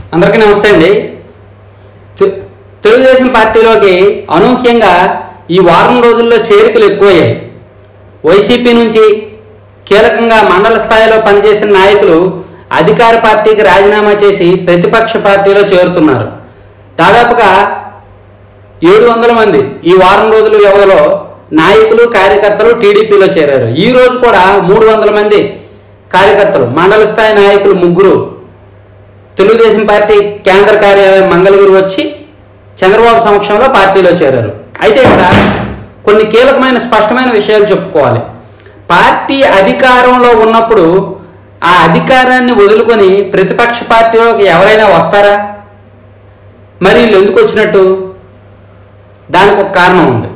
అందరికీ నమస్తే అండి తె- తెలుగుదేశం పార్టీలోకి అనూహ్యంగా ఈ వారం రోజుల్లో చేరికలు ఎక్కువయ్యాయి వైసీపీ నుంచి కీలకంగా మండల స్థాయిలో పనిచేసిన నాయకులు అధికార పార్టీకి రాజీనామా చేసి ప్రతిపక్ష పార్టీలో చేరుతున్నారు దాదాపుగా ఏడు వందల మంది ఈ వారం రోజుల వ్యవధిలో నాయకులు కార్యకర్తలు టీడీపీలో చేరారు ఈ రోజు కూడా మూడు వందల మంది కార్యకర్తలు మండల స్థాయి నాయకులు ముగ్గురు తెలుగుదేశం పార్టీ కేంద్ర కార్యాలయం మంగళగిరి వచ్చి చంద్రబాబు సమక్షంలో పార్టీలో చేరారు అయితే ఇక్కడ కొన్ని కీలకమైన స్పష్టమైన విషయాలు చెప్పుకోవాలి పార్టీ అధికారంలో ఉన్నప్పుడు ఆ అధికారాన్ని వదులుకొని ప్రతిపక్ష పార్టీలోకి ఎవరైనా వస్తారా మరి వీళ్ళు ఎందుకు వచ్చినట్టు దానికి ఒక కారణం ఉంది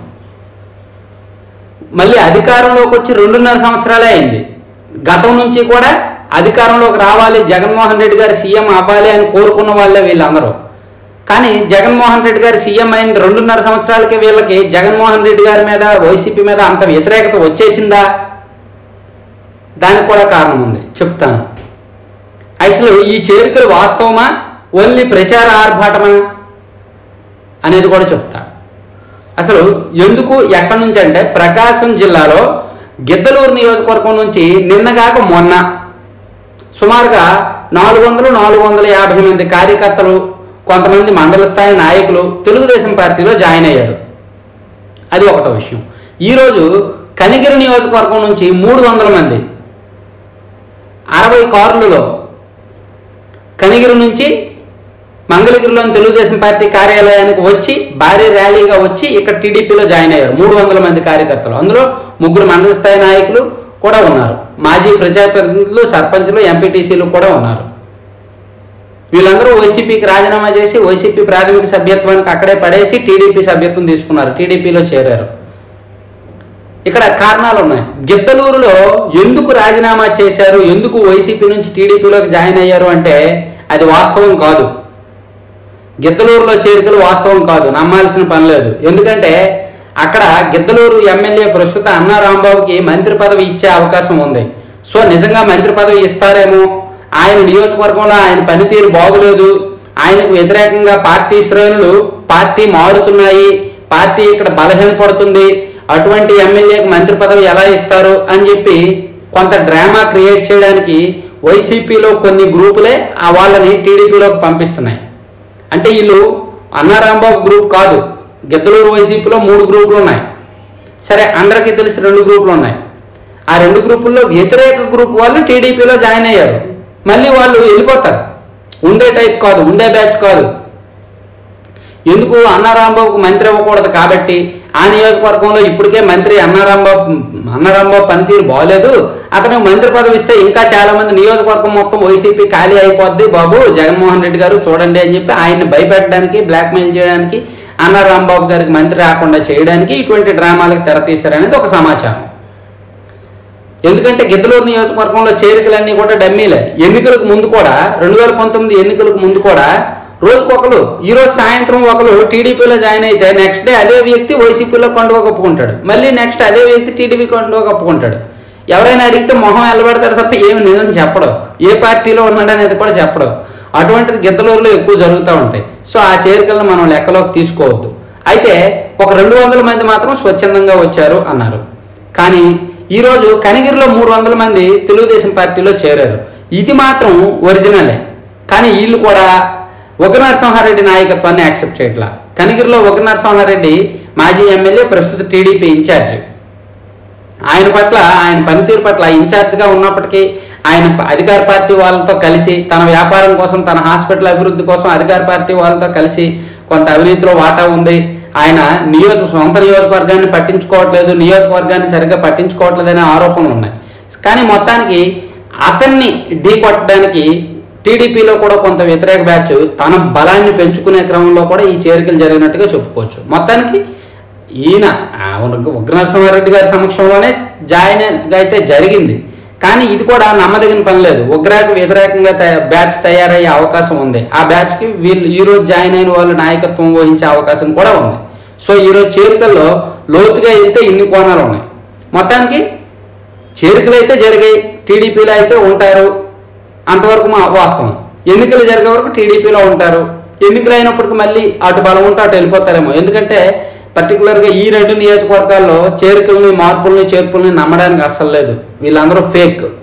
మళ్ళీ అధికారంలోకి వచ్చి రెండున్నర సంవత్సరాలే అయింది గతం నుంచి కూడా అధికారంలోకి రావాలి జగన్మోహన్ రెడ్డి గారు సీఎం అవ్వాలి అని కోరుకున్న వాళ్ళే వీళ్ళందరూ కానీ జగన్మోహన్ రెడ్డి గారు సీఎం అయిన రెండున్నర సంవత్సరాలకి వీళ్ళకి జగన్మోహన్ రెడ్డి గారి మీద వైసీపీ మీద అంత వ్యతిరేకత వచ్చేసిందా దానికి కూడా కారణం ఉంది చెప్తాను అసలు ఈ చేరికలు వాస్తవమా ఓన్లీ ప్రచార ఆర్భాటమా అనేది కూడా చెప్తా అసలు ఎందుకు ఎక్కడి నుంచి అంటే ప్రకాశం జిల్లాలో గిద్దలూరు నియోజకవర్గం నుంచి నిన్నగాక మొన్న సుమారుగా నాలుగు వందలు నాలుగు వందల యాభై మంది కార్యకర్తలు కొంతమంది మండల స్థాయి నాయకులు తెలుగుదేశం పార్టీలో జాయిన్ అయ్యారు అది ఒకటో విషయం ఈరోజు కనిగిరి నియోజకవర్గం నుంచి మూడు వందల మంది అరవై కార్లలో కనిగిరి నుంచి మంగళగిరిలోని తెలుగుదేశం పార్టీ కార్యాలయానికి వచ్చి భారీ ర్యాలీగా వచ్చి ఇక్కడ టీడీపీలో జాయిన్ అయ్యారు మూడు వందల మంది కార్యకర్తలు అందులో ముగ్గురు మండల స్థాయి నాయకులు కూడా ఉన్నారు మాజీ ప్రజాప్రతినిధులు సర్పంచులు ఎంపీటీసీలు కూడా ఉన్నారు వీళ్ళందరూ వైసీపీకి రాజీనామా చేసి వైసీపీ ప్రాథమిక సభ్యత్వానికి అక్కడే పడేసి టీడీపీ సభ్యత్వం తీసుకున్నారు టీడీపీలో చేరారు ఇక్కడ కారణాలు ఉన్నాయి గిద్దలూరులో ఎందుకు రాజీనామా చేశారు ఎందుకు వైసీపీ నుంచి టీడీపీలోకి జాయిన్ అయ్యారు అంటే అది వాస్తవం కాదు గిద్దలూరులో చేరికలు వాస్తవం కాదు నమ్మాల్సిన పని లేదు ఎందుకంటే అక్కడ గిద్దలూరు ఎమ్మెల్యే ప్రస్తుత అన్నా రాంబాబుకి మంత్రి పదవి ఇచ్చే అవకాశం ఉంది సో నిజంగా మంత్రి పదవి ఇస్తారేమో ఆయన నియోజకవర్గంలో ఆయన పనితీరు బాగులేదు ఆయనకు వ్యతిరేకంగా పార్టీ శ్రేణులు పార్టీ మారుతున్నాయి పార్టీ ఇక్కడ బలహీనపడుతుంది అటువంటి ఎమ్మెల్యేకి మంత్రి పదవి ఎలా ఇస్తారు అని చెప్పి కొంత డ్రామా క్రియేట్ చేయడానికి వైసీపీలో కొన్ని గ్రూపులే ఆ వాళ్ళని టీడీపీలోకి పంపిస్తున్నాయి అంటే వీళ్ళు అన్నారాంబాబు గ్రూప్ కాదు గిద్దలూరు వైసీపీలో మూడు గ్రూపులు ఉన్నాయి సరే అందరికీ తెలిసి రెండు గ్రూపులు ఉన్నాయి ఆ రెండు గ్రూపుల్లో వ్యతిరేక గ్రూప్ వాళ్ళు టీడీపీలో జాయిన్ అయ్యారు మళ్ళీ వాళ్ళు వెళ్ళిపోతారు ఉండే టైప్ కాదు ఉండే బ్యాచ్ కాదు ఎందుకు అన్నారాంబాబుకు మంత్రి ఇవ్వకూడదు కాబట్టి ఆ నియోజకవర్గంలో ఇప్పటికే మంత్రి అన్నారాంబాబు అన్నారాంబాబు పనితీరు బాగోలేదు అతను మంత్రి పదవి ఇస్తే ఇంకా చాలా మంది నియోజకవర్గం మొత్తం వైసీపీ ఖాళీ అయిపోద్ది బాబు జగన్మోహన్ రెడ్డి గారు చూడండి అని చెప్పి ఆయన్ని భయపెట్టడానికి బ్లాక్మెయిల్ చేయడానికి అన్నారాంబాబు గారికి మంత్రి రాకుండా చేయడానికి ఇటువంటి డ్రామాలకు తెరతీశారనేది ఒక సమాచారం ఎందుకంటే గిద్దలూరు నియోజకవర్గంలో చేరికలన్నీ కూడా డమ్మీలే ఎన్నికలకు ముందు కూడా రెండు వేల పంతొమ్మిది ఎన్నికలకు ముందు కూడా రోజుకొకరు ఈ రోజు సాయంత్రం ఒకరు టీడీపీలో జాయిన్ అయితే నెక్స్ట్ డే అదే వ్యక్తి వైసీపీలో కొండవ కప్పుకుంటాడు మళ్ళీ నెక్స్ట్ అదే వ్యక్తి టీడీపీ కొండవ కప్పుకుంటాడు ఎవరైనా అడిగితే మొహం ఎల్లబెడతాడు తప్ప ఏమి నిజం చెప్పడు ఏ పార్టీలో ఉన్నాడు అనేది కూడా చెప్పడు అటువంటిది గిద్దలూరులో ఎక్కువ జరుగుతూ ఉంటాయి సో ఆ చేరికలను మనం లెక్కలోకి తీసుకోవద్దు అయితే ఒక రెండు వందల మంది మాత్రం స్వచ్ఛందంగా వచ్చారు అన్నారు కానీ ఈరోజు కనిగిరిలో మూడు వందల మంది తెలుగుదేశం పార్టీలో చేరారు ఇది మాత్రం ఒరిజినలే కానీ వీళ్ళు కూడా ఉగ్ర నరసింహారెడ్డి నాయకత్వాన్ని యాక్సెప్ట్ చేయట్లా కనిగిరిలో ఉగ్ర నరసింహారెడ్డి మాజీ ఎమ్మెల్యే ప్రస్తుత టీడీపీ ఇన్ఛార్జ్ ఆయన పట్ల ఆయన పనితీరు పట్ల ఇన్ఛార్జ్గా ఉన్నప్పటికీ ఆయన ప- అధికార పార్టీ వాళ్ళతో కలిసి తన వ్యాపారం కోసం తన హాస్పిటల్ అభివృద్ధి కోసం అధికార పార్టీ వాళ్ళతో కలిసి కొంత అవినీతిలో వాటా ఉంది ఆయన నియోజక సొంత నియోజకవర్గాన్ని పట్టించుకోవట్లేదు నియోజకవర్గాన్ని సరిగ్గా పట్టించుకోవట్లేదు అనే ఆరోపణలు ఉన్నాయి కానీ మొత్తానికి అతన్ని ఢీ కొట్టడానికి టీడీపీలో కూడా కొంత వ్యతిరేక బ్యాచ్ తన బలాన్ని పెంచుకునే క్రమంలో కూడా ఈ చేరికలు జరిగినట్టుగా చెప్పుకోవచ్చు మొత్తానికి ఈయన ఆ, ఉగ్ర- ఉగ్ర నరసింహారెడ్డి గారి సమక్షంలోనే జాయిన్ అయితే జరిగింది కానీ ఇది కూడా నమ్మదగిన పని లేదు ఉగ్రాకు వ్యతిరేకంగా తయ- బ్యాచ్ తయారయ్యే అవకాశం ఉంది ఆ బ్యాచ్ కి వీళ్ళు ఈ రోజు జాయిన్ అయిన వాళ్ళు నాయకత్వం వహించే అవకాశం కూడా ఉంది సో ఈ రోజు చేరికల్లో లోతుగా వెళ్తే ఇన్ని కోణాలు ఉన్నాయి మొత్తానికి చేరికలు అయితే జరిగాయి టీడీపీలో అయితే ఉంటారు అంతవరకు మా వాస్తవం ఎన్నికలు జరిగే వరకు టీడీపీలో ఉంటారు ఎన్నికలు అయినప్పటికీ మళ్ళీ అటు బలం ఉంటే అటు వెళ్ళిపోతారేమో ఎందుకంటే పర్టికులర్గా ఈ రెండు నియోజకవర్గాల్లో చేరికల్ని మార్పుల్ని చేర్పుల్ని నమ్మడానికి అస్సలు లేదు వీళ్ళందరూ ఫేక్